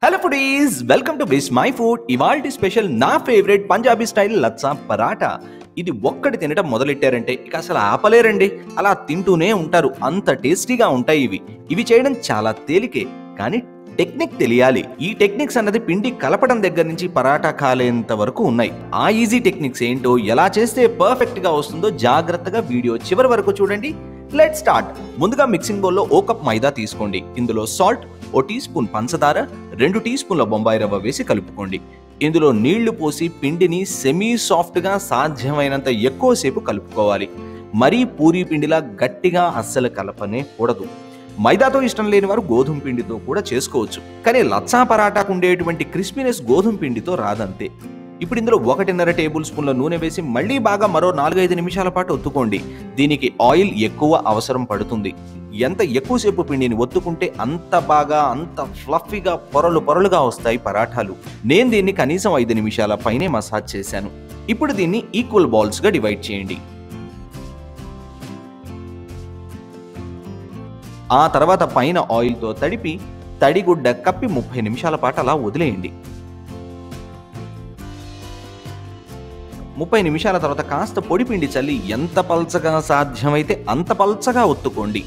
hello foodies welcome to Vismai food ఇవాల్టి special నా favourite Punjabi style lachha paratha ఇది ఒక్కటి తినడం మొదలెట్టారంటే ఇక అసలు ఆపలేరండి అలా తింటూనే ఉంటారు అంత టేస్టీగా ఉంటాయి ఇవి ఇవి చేయడం చాలా తేలికే కానీ టెక్నిక్ తెలియాలి ఈ టెక్నిక్స్ అన్నది పిండి కలపడం దగ్గర నుంచి పరాటా కాలేంత వరకు ఉన్నాయి ఆ ఈజీ టెక్నిక్స్ ఏంటో ఎలా చేస్తే పర్ఫెక్ట్ గా వస్తుందో జాగ్రత్తగా వీడియో చివరి వరకు చూడండి లెట్ స్టార్ట్ ముందుగా మిక్సింగ్ బౌల్లో ఓ కప్ మైదా తీసుకోండి ఇందులో సాల్ట్ ఓ టీ స్పూన్ పంచదార రెండు టీ స్పూన్ల బొంబాయి రవ్వ వేసి కలుపుకోండి ఇందులో నీళ్లు పోసి పిండిని సెమీ సాఫ్ట్గా సాధ్యమైనంత ఎక్కువసేపు కలుపుకోవాలి మరీ పూరీ పిండిలా గట్టిగా అస్సలు కలపనే కూడదు మైదాతో ఇష్టం లేని వారు గోధుమ పిండితో కూడా చేసుకోవచ్చు కానీ లచ్చా పరాటాకు ఉండేటువంటి క్రిస్పీనెస్ గోధుమ పిండితో రాదంతే ఇప్పుడు ఇందులో ఒకటిన్నర టేబుల్ స్పూన్ల నూనె వేసి మళ్ళీ బాగా మరో నాలుగైదు నిమిషాల పాటు ఒత్తుకోండి దీనికి ఆయిల్ ఎక్కువ అవసరం పడుతుంది ఎంత ఎక్కువసేపు పిండిని ఒత్తుకుంటే అంత బాగా అంత ఫ్లఫీగా పొరలు పొరలుగా వస్తాయి పరాఠాలు నేను దీన్ని కనీసం ఐదు నిమిషాల పైనే మసాజ్ చేశాను ఇప్పుడు దీన్ని ఈక్వల్ బాల్స్ గా డివైడ్ చేయండి ఆ తర్వాత పైన ఆయిల్తో తడిపి తడిగుడ్డ కప్పి ముప్పై నిమిషాల పాటు అలా వదిలేయండి ముప్పై నిమిషాల తర్వాత కాస్త పొడి పిండి చల్లి ఎంత పల్చగా సాధ్యమైతే అంత పల్చగా ఒత్తుకోండి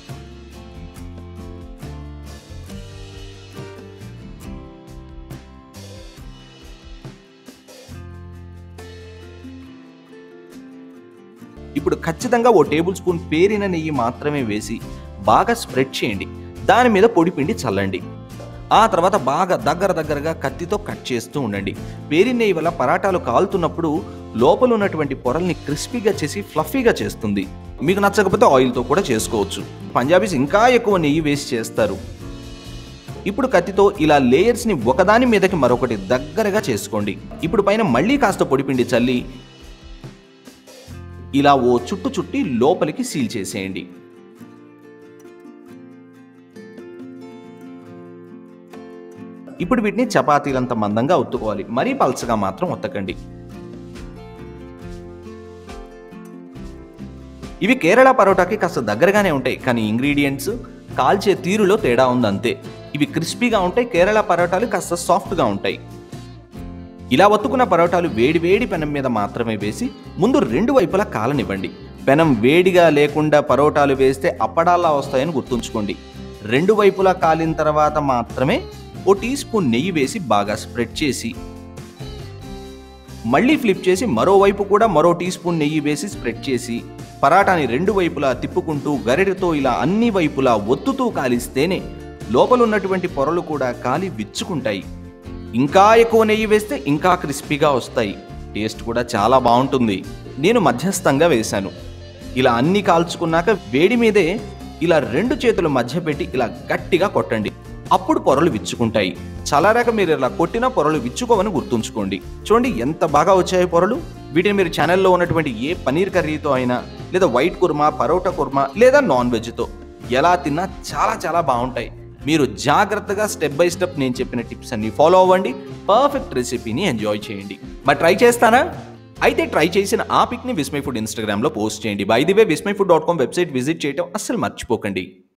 ఇప్పుడు ఖచ్చితంగా ఓ టేబుల్ స్పూన్ పేరిన నెయ్యి మాత్రమే వేసి బాగా స్ప్రెడ్ చేయండి దాని మీద పొడి పిండి చల్లండి ఆ తర్వాత బాగా దగ్గర దగ్గరగా కత్తితో కట్ చేస్తూ ఉండండి పేరిన నెయ్యి వల్ల పరాటాలు కాలుతున్నప్పుడు లోపల ఉన్నటువంటి పొరల్ని క్రిస్పీగా చేసి ఫ్లఫీగా చేస్తుంది మీకు నచ్చకపోతే ఆయిల్తో కూడా చేసుకోవచ్చు పంజాబీస్ ఇంకా ఎక్కువ నెయ్యి వేసి చేస్తారు ఇప్పుడు కత్తితో ఇలా లేయర్స్ని ఒకదాని మీదకి మరొకటి దగ్గరగా చేసుకోండి ఇప్పుడు పైన మళ్ళీ కాస్త పొడిపిండి చల్లి ఇలా ఓ చుట్టు చుట్టి లోపలికి సీల్ చేసేయండి ఇప్పుడు వీటిని చపాతీలంత మందంగా ఒత్తుకోవాలి మరీ పల్చగా మాత్రం ఒత్తకండి ఇవి కేరళ పరోటాకి కాస్త దగ్గరగానే ఉంటాయి కానీ ఇంగ్రీడియంట్స్ కాల్చే తీరులో తేడా ఉంది అంతే ఇవి క్రిస్పీగా ఉంటాయి కేరళ పరోటాలు కాస్త సాఫ్ట్గా ఉంటాయి ఇలా ఒత్తుకున్న పరోటాలు వేడి వేడి పెనం మీద మాత్రమే వేసి ముందు రెండు వైపులా కాలనివ్వండి పెనం వేడిగా లేకుండా పరోటాలు వేస్తే అప్పడాల్లా వస్తాయని గుర్తుంచుకోండి రెండు వైపులా కాలిన తర్వాత మాత్రమే ఓ టీ స్పూన్ నెయ్యి వేసి బాగా స్ప్రెడ్ చేసి మళ్ళీ ఫ్లిప్ చేసి మరోవైపు కూడా మరో టీ స్పూన్ నెయ్యి వేసి స్ప్రెడ్ చేసి పరాటాని రెండు వైపులా తిప్పుకుంటూ గరిటెతో ఇలా అన్ని వైపులా ఒత్తుతూ కాలిస్తేనే లోపల ఉన్నటువంటి పొరలు కూడా కాలి విచ్చుకుంటాయి ఇంకా ఎక్కువ నెయ్యి వేస్తే ఇంకా క్రిస్పీగా వస్తాయి టేస్ట్ కూడా చాలా బాగుంటుంది నేను మధ్యస్థంగా వేశాను ఇలా అన్ని కాల్చుకున్నాక వేడి మీదే ఇలా రెండు చేతుల మధ్య పెట్టి ఇలా గట్టిగా కొట్టండి అప్పుడు పొరలు విచ్చుకుంటాయి చల్లారాక మీరు ఇలా కొట్టిన పొరలు విచ్చుకోవని గుర్తుంచుకోండి చూడండి ఎంత బాగా వచ్చాయి పొరలు వీటిని మీరు ఛానల్లో ఉన్నటువంటి ఏ పనీర్ కర్రీతో అయినా లేదా వైట్ కుర్మా పరోటా కుర్మా లేదా నాన్ వెజ్తో ఎలా తిన్నా చాలా చాలా బాగుంటాయి మీరు జాగ్రత్తగా స్టెప్ బై స్టెప్ నేను చెప్పిన టిప్స్ అన్ని ఫాలో అవ్వండి పర్ఫెక్ట్ రెసిపీని ఎంజాయ్ చేయండి మరి ట్రై చేస్తానా అయితే ట్రై చేసిన ఆ పిక్ని విస్మై ఫుడ్ ఇన్స్టాగ్రామ్లో పోస్ట్ చేయండి by the way Vismai food dot com website visit చేయడం అస్సలు మర్చిపోకండి